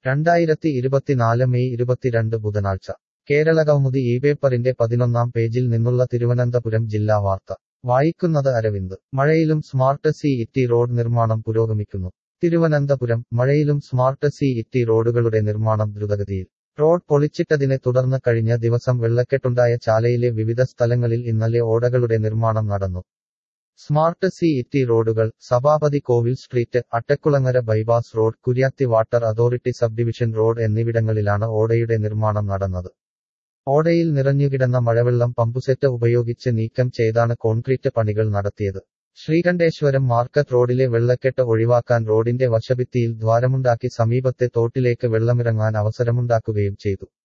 രണ്ടായിരത്തി ഇരുപത്തിനാല് മെയ് ഇരുപത്തിരണ്ട് ബുധനാഴ്ച കേരള കൗമുദി ഈ പേപ്പറിന്റെ പതിനൊന്നാം പേജിൽ നിന്നുള്ള തിരുവനന്തപുരം ജില്ലാ വാർത്ത വായിക്കുന്നത് അരവിന്ദ് മഴയിലും സ്മാർട്ട് സി ഇറ്റി റോഡ് നിർമ്മാണം പുരോഗമിക്കുന്നു തിരുവനന്തപുരം മഴയിലും സ്മാർട്ട് സി ഇറ്റി റോഡുകളുടെ നിർമ്മാണം ദ്രുതഗതിയിൽ റോഡ് പൊളിച്ചിട്ടതിനെ തുടർന്ന് കഴിഞ്ഞ ദിവസം വെള്ളക്കെട്ടുണ്ടായ ചാലയിലെ വിവിധ സ്ഥലങ്ങളിൽ ഇന്നലെ ഓടകളുടെ നിർമ്മാണം നടന്നു സ്മാർട്ട് സി ഇറ്റി റോഡുകൾ Sabhapathy Kovil street Attakulangara bypass road Kuriyathi water authority sub division road എന്നിവിടങ്ങളിലാണ് ഓടയുടെ നിർമ്മാണം നടന്നത് ഓടയിൽ നിറഞ്ഞുകിടന്ന മഴവെള്ളം പമ്പുസെറ്റ് ഉപയോഗിച്ച് നീക്കം ചെയ്താണ് കോൺക്രീറ്റ് പണികൾ നടത്തിയത് ശ്രീകണ്ഠേശ്വരം മാർക്കറ്റ് റോഡിലെ വെള്ളക്കെട്ട് ഒഴിവാക്കാൻ റോഡിന്റെ വശഭിത്തിയിൽ ദ്വാരമുണ്ടാക്കി സമീപത്തെ തോട്ടിലേക്ക് വെള്ളമിറങ്ങാൻ അവസരമുണ്ടാക്കുകയും ചെയ്തു